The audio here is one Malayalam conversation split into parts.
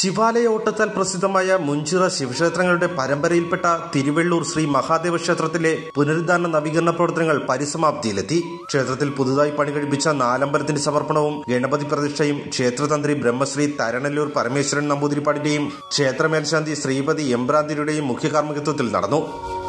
ശിവാലയ ഓട്ടത്താൽ പ്രസിദ്ധമായ മുഞ്ചിറ ശിവക്ഷേത്രങ്ങളുടെ പരമ്പരയിൽപ്പെട്ട തിരുവള്ളൂർ ശ്രീ മഹാദേവ ക്ഷേത്രത്തിലെ പുനരുദ്ധാരണ നവീകരണ പ്രവർത്തനങ്ങൾ പരിസമാപ്തിയിലെത്തി ക്ഷേത്രത്തിൽ പുതുതായി പണി കഴിപ്പിച്ച നാലമ്പലത്തിന്റെ സമർപ്പണവും ഗണപതി പ്രതിഷ്ഠയും ക്ഷേത്രതന്ത്രി ബ്രഹ്മശ്രീ തരണല്ലൂർ പരമേശ്വരൻ നമ്പൂതിരിപ്പാടിന്റെയും ക്ഷേത്ര മേൽശാന്തി ശ്രീപതി എംബ്രാന്തിരിയുടെയും മുഖ്യ കാർമ്മികത്വത്തിൽ നടന്നു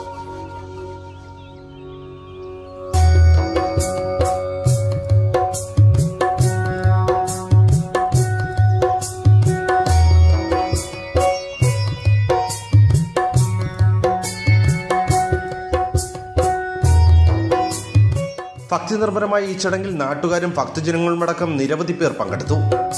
ഭക്തി നിർഭരമായ ഈ ചടങ്ങിൽ നാട്ടുകാരും ഭക്തജനങ്ങളുമടക്കം നിരവധി പേർ പങ്കെടുത്തു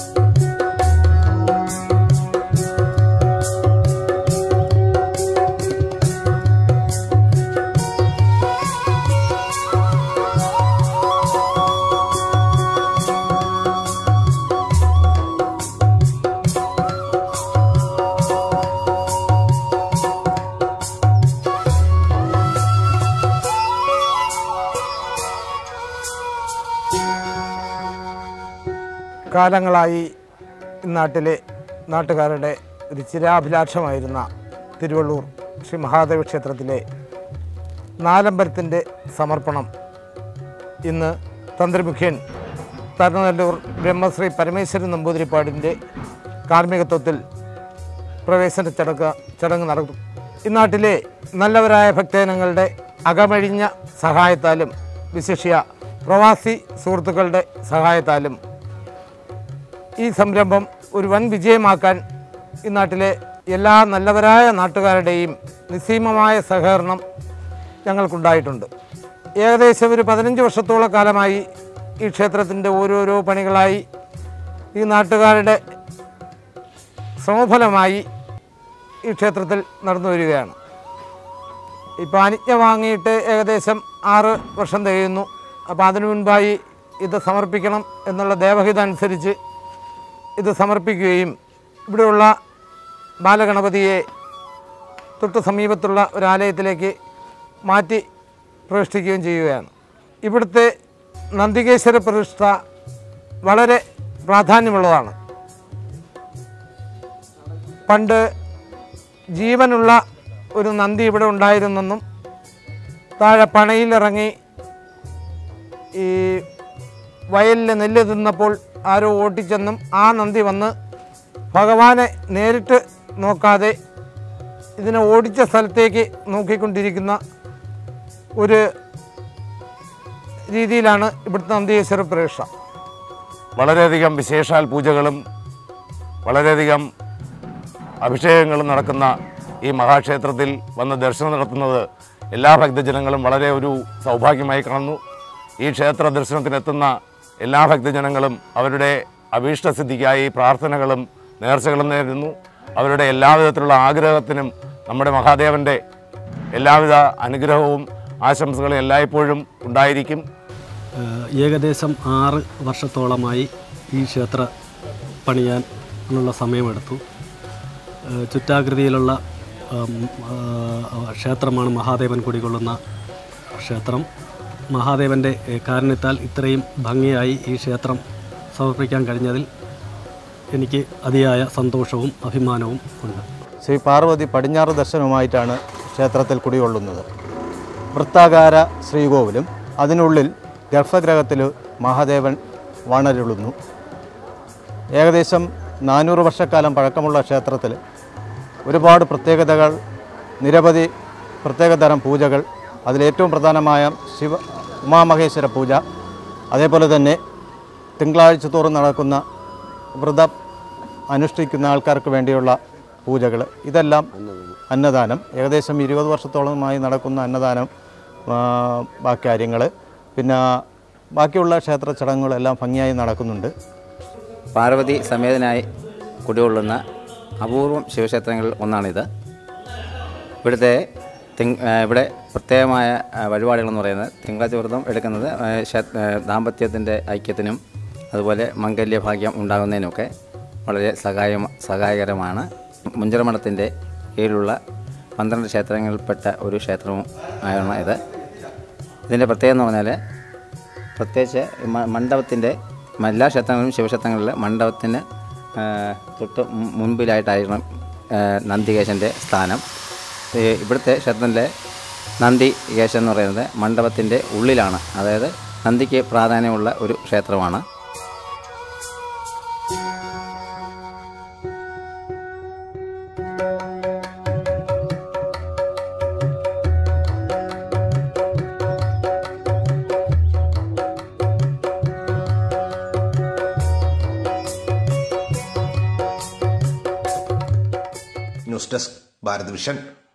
കാലങ്ങളായി നാട്ടിലെ നാട്ടുകാരുടെ ഒരു ചിരാഭിലാഷമായിരുന്ന തിരുവള്ളൂർ ശ്രീ മഹാദേവ ക്ഷേത്രത്തിലെ നാലമ്പലത്തിൻ്റെ സമർപ്പണം ഇന്ന് തന്ത്രിമുഖ്യൻ തരുണല്ലൂർ ബ്രഹ്മശ്രീ പരമേശ്വരൻ നമ്പൂതിരിപ്പാടിൻ്റെ കാർമ്മികത്വത്തിൽ പ്രവേശന ചടങ്ങ് ചടങ്ങ് നടക്കും ഈ നാട്ടിലെ നല്ലവരായ ഭക്തജനങ്ങളുടെ അകമഴിഞ്ഞ സഹായത്താലും വിശിഷ്യ പ്രവാസി സുഹൃത്തുക്കളുടെ സഹായത്താലും ഈ സംരംഭം ഒരു വൻ വിജയമാക്കാൻ ഈ നാട്ടിലെ എല്ലാ നല്ലവരായ നാട്ടുകാരുടെയും നിസ്സീമമായ സഹകരണം ഞങ്ങൾക്കുണ്ടായിട്ടുണ്ട് ഏകദേശം ഒരു പതിനഞ്ച് വർഷത്തോളം കാലമായി ഈ ക്ഷേത്രത്തിൻ്റെ ഓരോരോ പണികളായി ഈ നാട്ടുകാരുടെ ശ്രമഫലമായി ഈ ക്ഷേത്രത്തിൽ നടന്നു വരികയാണ് ഇപ്പോൾ അനുജ്ഞ വാങ്ങിയിട്ട് ഏകദേശം ആറ് വർഷം തികയുന്നു അപ്പോൾ അതിനു മുൻപായി ഇത് സമർപ്പിക്കണം എന്നുള്ള ദേവഹിതം അനുസരിച്ച് ഇത് സമർപ്പിക്കുകയും ഇവിടെയുള്ള ബാലഗണപതിയെ തൊട്ട് സമീപത്തുള്ള ഒരു ആലയത്തിലേക്ക് മാറ്റി പ്രതിഷ്ഠിക്കുകയും ചെയ്യുകയാണ് ഇവിടുത്തെ നന്ദികേശ്വര പ്രതിഷ്ഠ വളരെ പ്രാധാന്യമുള്ളതാണ് പണ്ട് ജീവനുള്ള ഒരു നന്ദി ഇവിടെ ഉണ്ടായിരുന്നെന്നും താഴെ പണയിലിറങ്ങി ഈ വയലിൽ നെല്ല് തിന്നപ്പോൾ ആരോ ഓട്ടിച്ചെന്നും ആ നന്ദി വന്ന് ഭഗവാനെ നേരിട്ട് നോക്കാതെ ഇതിനെ ഓടിച്ച സ്ഥലത്തേക്ക് നോക്കിക്കൊണ്ടിരിക്കുന്ന ഒരു രീതിയിലാണ് ഇവിടുത്തെ നന്ദീശ്വര പ്രേക്ഷ വളരെയധികം വിശേഷാൽ പൂജകളും വളരെയധികം അഭിഷേകങ്ങളും നടക്കുന്ന ഈ മഹാക്ഷേത്രത്തിൽ വന്ന് ദർശനം നടത്തുന്നത് എല്ലാ ഭക്തജനങ്ങളും വളരെ ഒരു സൗഭാഗ്യമായി കാണുന്നു ഈ ക്ഷേത്ര ദർശനത്തിനെത്തുന്ന എല്ലാ ഭക്തജനങ്ങളും അവരുടെ അഭീഷ്ടസിദ്ധിക്കായി പ്രാർത്ഥനകളും നേർച്ചകളും നേരുന്നു അവരുടെ എല്ലാവിധത്തിലുള്ള ആഗ്രഹത്തിനും നമ്മുടെ മഹാദേവൻ്റെ എല്ലാവിധ അനുഗ്രഹവും ആശംസകളും എല്ലായ്പ്പോഴും ഉണ്ടായിരിക്കും ഏഹ് ഏകദേശം ആറ് വർഷത്തോളമായി ഈ ക്ഷേത്ര പണിയാൻ ഉള്ള സമയമെടുത്തു ഏഹ് ചുറ്റാകൃതിയിലുള്ള ഉം, ആഹ് ക്ഷേത്രമാണ് മഹാദേവൻ കുടികൊള്ളുന്ന ക്ഷേത്രം മഹാദേവൻ്റെ ഏഹ് കാരുണ്യത്താൽ ഇത്രയും ഭംഗിയായി ഈ ക്ഷേത്രം സമർപ്പിക്കാൻ കഴിഞ്ഞതിൽ എനിക്ക് അതിയായ സന്തോഷവും അഭിമാനവും ഉണ്ട് ശ്രീ പാർവതി പടിഞ്ഞാറ് ദർശനവുമായിട്ടാണ് ക്ഷേത്രത്തിൽ കുടികൊള്ളുന്നത് വൃത്താകാര ശ്രീകോവിലും അതിനുള്ളിൽ ഗർഭഗ്രഹത്തിൽ മഹാദേവൻ വണരുളുന്നു ഏകദേശം നാനൂറ് വർഷക്കാലം പഴക്കമുള്ള ക്ഷേത്രത്തിൽ ഒരുപാട് പ്രത്യേകതകൾ നിരവധി പ്രത്യേകതരം പൂജകൾ അതിലേറ്റവും പ്രധാനമായ ശിവ ഉമാമഹേശ്വര പൂജ അതേപോലെ തന്നെ തിങ്കളാഴ്ച തോറും നടക്കുന്ന വ്രതം അനുഷ്ഠിക്കുന്ന ആൾക്കാർക്ക് വേണ്ടിയുള്ള പൂജകൾ ഇതെല്ലാം അന്നദാനം ഏകദേശം ഇരുപത് വർഷത്തോളമായി നടക്കുന്ന അന്നദാനം ആ, ബാക്കി കാര്യങ്ങൾ പിന്നെ ബാക്കിയുള്ള ക്ഷേത്ര ചടങ്ങുകളെല്ലാം ഭംഗിയായി നടക്കുന്നുണ്ട് പാർവതി സമേതനായി കുടികൊള്ളുന്ന അപൂർവം ശിവക്ഷേത്രങ്ങളിൽ ഒന്നാണിത് ഇവിടുത്തെ തിങ് ആ, ഇവിടെ പ്രത്യേകമായ ആ, വഴിപാടുകളെന്ന് പറയുന്നത് തിങ്കളാഴ്ച വ്രതം എടുക്കുന്നത് ആ, ക്ഷേ- ആ, ദാമ്പത്യത്തിൻ്റെ ഐക്യത്തിനും അതുപോലെ മംഗല്യഭാഗ്യം ഉണ്ടാകുന്നതിനുമൊക്കെ വളരെ സഹായ സഹായകരമാണ് മുഞ്ചിറമഠത്തിൻ്റെ കീഴിലുള്ള പന്ത്രണ്ട് ക്ഷേത്രങ്ങളിൽപ്പെട്ട ഒരു ക്ഷേത്രവും ആണ് ഇത് ഇതിൻ്റെ പ്രത്യേകത എന്ന് പറഞ്ഞാൽ പ്രത്യേകിച്ച് മ- മണ്ഡപത്തിൻ്റെ എല്ലാ ക്ഷേത്രങ്ങളിലും ശിവക്ഷേത്രങ്ങളിൽ മണ്ഡപത്തിന് ആ, തൊട്ട് മു- മുൻപിലായിട്ടായിരിക്കണം ആ, നന്ദികേശൻ്റെ സ്ഥാനം ഈ ഇവിടുത്തെ ക്ഷേത്രത്തിലെ നന്ദികേശൻ എന്ന് പറയുന്നത് മണ്ഡപത്തിൻ്റെ ഉള്ളിലാണ് അതായത് നന്ദിക്ക് പ്രാധാന്യമുള്ള ഒരു ക്ഷേത്രമാണ് ന്യൂസ് ഡെസ്ക് ഭാരത് വിഷൻ